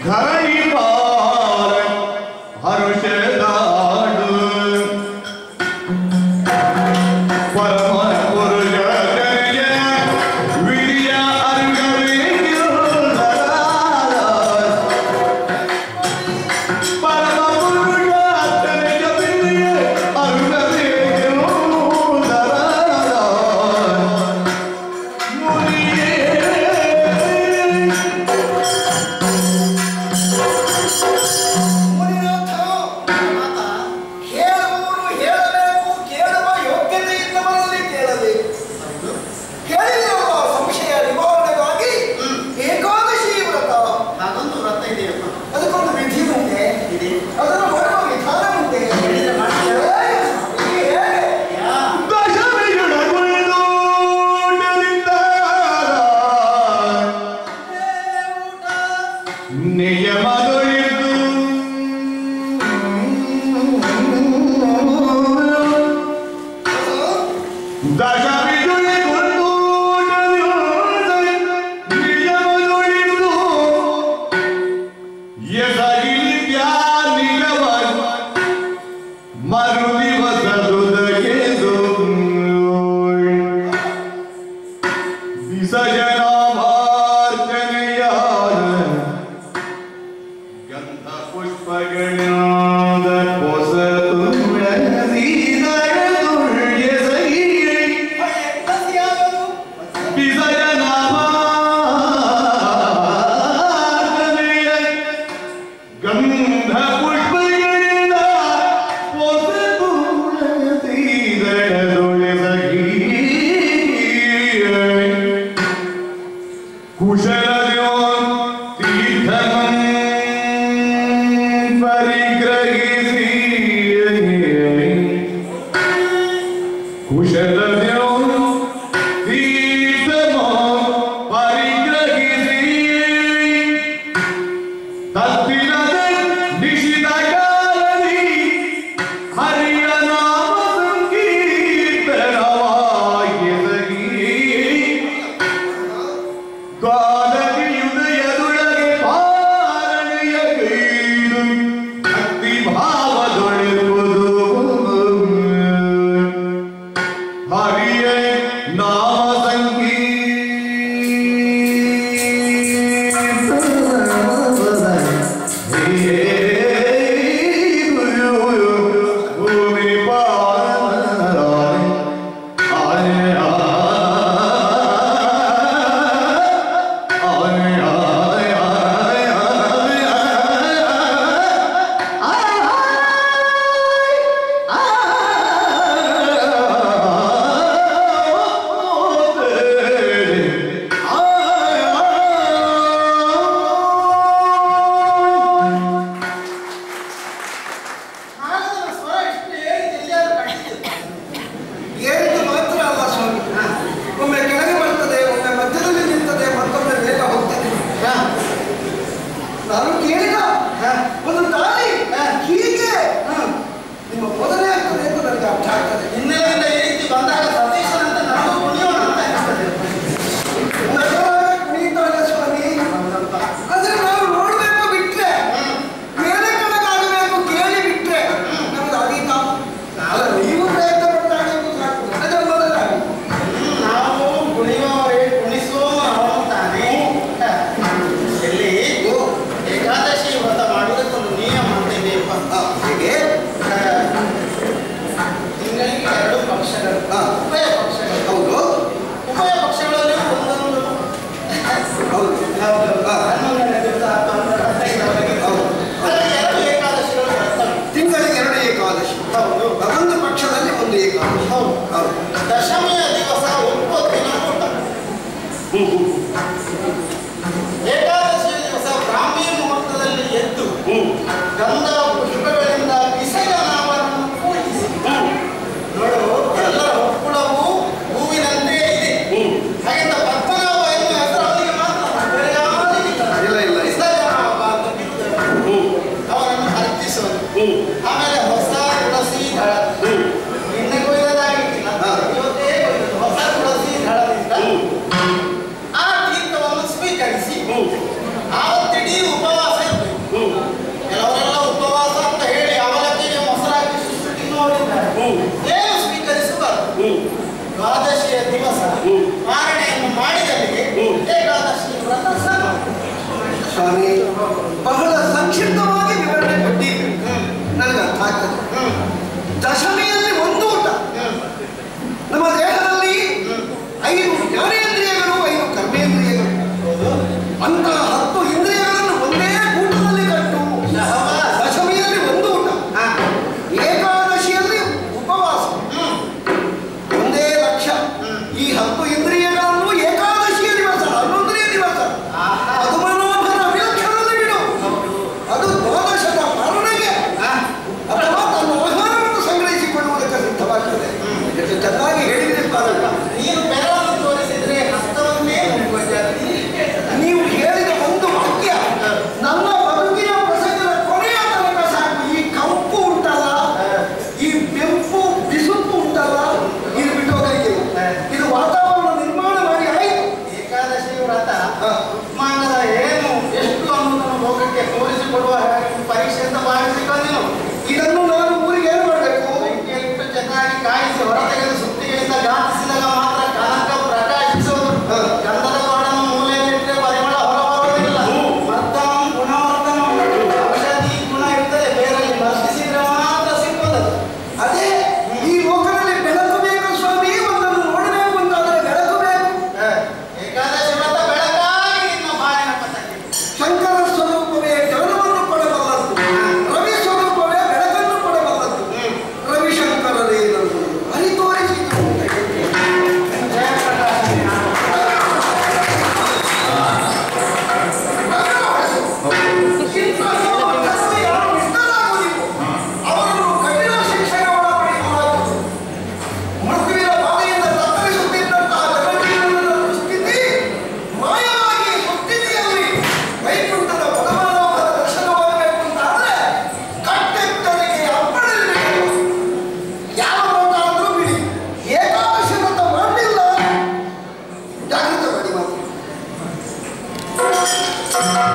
ಧರಣಿ ಪಾರ ಹರುಷದಾಡು ಪರಮ ಪುರುಷ ಕರೆಯ ವಿರಿಯ ಅರ್ಗವಿಲ್ಲ ಪರಮ ಪುರುಷ ಕರೆಯ ವಿರಿಯ ಅರ್ಗವಿಲ್ಲ ಮುನಿಯೇ ಮುನಿನಾಥ, ಮಾತ, ಹೇಳುವವರು ಹೇಳಬೇಕು ಕೇಳುವ ಯೋಗ್ಯತೆ ಇದ್ದವರಲ್ಲಿ ಕೇಳಬೇಕು ಕೇಳಿರುವ ಸಂಶಯ ನಿವಾರಣೆಗಾಗಿ ಏಕಾದಶಿ ವ್ರತ ಅದೊಂದು ವ್ರತ ಇದೆಯಪ್ಪ ಅದಕ್ಕೊಂದು ವಿಧಿ ಉಂಟೆ ಇದೆ. ಅದನ್ನು ಮಾಡುವ ವಿಧಾನ ಉಂಟೆ ಹೇಳಿದ್ರೆ ಮಾಡ್ತೀಯ? ಹೇಗೆ ಸ್ವಾಮಿ, ಹೇಗೆ? ಯಾ ನಿಯಮದೊಳಿದು ದಶ ಬಿಡುಳೆಗೊಂಡು ನಿಯಮದೊಳಿದು ಎಸಗಿಲಿ ಧ್ಯಾನಿಗವ ಮರು ದಿವಸದುದಗೆದು ವಿಸರ್ಜನಾಮಾರ್ಚನೆಯಾದ ಗಂಧ ಪುಷ್ಪಗಣ್ಯಾದ ಹೊಸತು ಎಂತಸಿಯಾಗದು? ಗಂಧ ಪುಷ್ಪಗಳಿಂದ ಹೊಸತು ಕುಶಲದ್ಯೋ ತೀರ್ಥಮಂ ಪರಿಗ್ರಹಿಸಿ ಕುಶಲದ್ಯೋ ತೀರ್ಥಮೋ ಪರಿಗ್ರಹಿಸಿ ತತ್ತಿರದ ನಿಶಿತ ಕಾಲದಿ ಹರಿಯ ನಾಮ ಸಂಕೀರ್ತನವಾಗಿ ದ್ವಾದಕಿಯುದಯದೊಳಗೆ ಪಾರಣೆಯ ಕೈದು ಭಕ್ತಿ ಭಾವದೊಳೆಯುವುದು ಹರಿಯ ನಾಮ ನಾರದರ ಸ್ವರ ಎಷ್ಟು ಹೇಳಿದ್ದು ಎಲ್ಲಿಯಾದ್ರೂ ಕಾಣಿಸ್ತಿದೆ? ಹೇಳಿದ್ದು ಮಾತ್ರ ಅಲ್ಲ ಸ್ವಾಮಿ ಒಮ್ಮೆ ಕೆಳಗೆ ಬರ್ತದೆ ಒಮ್ಮೆ ಮಧ್ಯದಲ್ಲಿ ನಿಲ್ತದೆ ಮತ್ತೊಮ್ಮೆ ಬೇಗ ಹೋಗ್ತದೆ ಯಾ? ನಾನು ಕೇಳಿದ ಯಾ? ಒಂದು ದಾರಿ ಹಾ. ಹೀಗೆ ಹ್ಮ್. ನಿಮ್ಮ ಮೊದಲೇ ಆಗ್ತದೆ ಅಂತ ನನಗೆ ಅರ್ಥ ಆಗ್ತದೆ ಹಿನ್ನೆಲೆಯಿಂದ ಈ ರೀತಿ ಬಂದಾಗ ಸತೀಶನಂತ ನನಗೂ ಕುಣಿಯೋಣ ಅಂತ ಅನಿಸ್ತದೆ ನಗರವಾಗಿ ಕುಣಿತಾಳೆ ಸ್ವಾಮಿ ಆದ್ರೆ ನಾವು ನೋಡ್ಬೇಕು ಬಿಟ್ರೆ ಮೇಲೆ ಕಣಗಾಗಬೇಕು ಕೇಳಿ ಬಿಟ್ರೆ ನಮ್ಗೆ ಅದೀತ ಅಲ್ಲ ನೀವು ಪ್ರಯತ್ನ ಪಟ್ಟಾಗ ಸಾಕು ನನಗೆ ಮೊದಲಾಗಿ ನಾವು ಕುಣಿಯೋರೆ ಕುಣಿಸುವ ಅವನು ತಾನೇ ಎಲ್ಲಿ ಏಕಾದಶಿ ವ್ರತ ಮಾಡುವುದಕ್ಕೊಂದು ನಿಯಮ ಅಂತ ಇದೆಯಪ್ಪ ಸ್ವಾಮಿ ಬಹಳ ಸಂಕ್ಷಿಪ್ತವಾಗಿ ವಿವರಣೆ ಕೊಟ್ಟಿದ್ದೆ ನನಗೆ ಅರ್ಥ ಆಗ್ತದೆ ದಶಮಿಯಲ್ಲಿ ಒಂದು ಊಟ ನಮ್ಮ ದೇಹದಲ್ಲಿ ಐದು ಜ್ಞಾನೇಂದ್ರಿಯಗಳು ಐದು ಕರ್ಮೇಂದ್ರಿಯಗಳು ಅಂತಹ ಹತ್ತು ಇಂದ್ರಿಯಗಳನ್ನು ಒಂದೇ ಊಟದಲ್ಲಿ ಕಟ್ಟು ದಶಮಿಯಲ್ಲಿ ಒಂದು ಊಟ ಏಕಾದಶಿಯಲ್ಲಿ ಉಪವಾಸ ಒಂದೇ ಲಕ್ಷ್ಯ ಈ ಹತ್ತು ಇಂದ್ರಿಯಗಳನ್ನು ಏಕಾದಶಿಯ ದಿವಸ ಹನ್ನೊಂದನೇ ದಿವಸ ಅದು ಮನೋಹರ ವಿಲಕ್ಷಣದಲ್ಲಿ ಬಿಡು ಅದು ದ್ವಾದಶದ ಪಾಲನೆಗೆ ಅಥವಾ ತನ್ನ ಆಹಾರವನ್ನು ಸಂಗ್ರಹಿಸಿಕೊಳ್ಳುವುದಕ್ಕೆ ಸಿದ್ಧವಾಗ್ತದೆ ಎಷ್ಟು ಚೆನ್ನಾಗಿ ಹೇಳಿದಿರ್ತಾರಲ್ಲ ನೀನು ಬೆರಳನ್ನು ತೋರಿಸಿದ್ರೆ ಹಸ್ತವನ್ನೇ ಮುಂದುವರಿಸಿ ನೀವು ಹೇಳಿದ ಒಂದು ವಾಕ್ಯ ನನ್ನ ಬದುಕಿನ ಪ್ರಸಂಗದ ಕೊನೆಯ ತನಕ ಸಾಕು ಈ ಕಂಪು ಉಂಟಲ್ಲ ಈ ಬೆಂಪು ಬಿಸುಪು ಉಂಟಲ್ಲ ಇದು ಬಿಟ್ಟೋಗಲಿಕ್ಕಿಲ್ಲ ಇದು ವಾತಾವರಣ ನಿರ್ಮಾಣ ಮಾಡಿ ಆಯಿತು ಏಕಾದಶಿ ವ್ರತ ಹ. ಉತ್ಮಾಂಡದ ಏನು ಎಷ್ಟು ಅನ್ನೋದನ್ನು ಲೋಕಕ್ಕೆ ತೋರಿಸಿಕೊಡುವ ಹಾಗೆ ಪರೀಕ್ಷೆ ಅಂತ ಭಾವಿಸಿಕ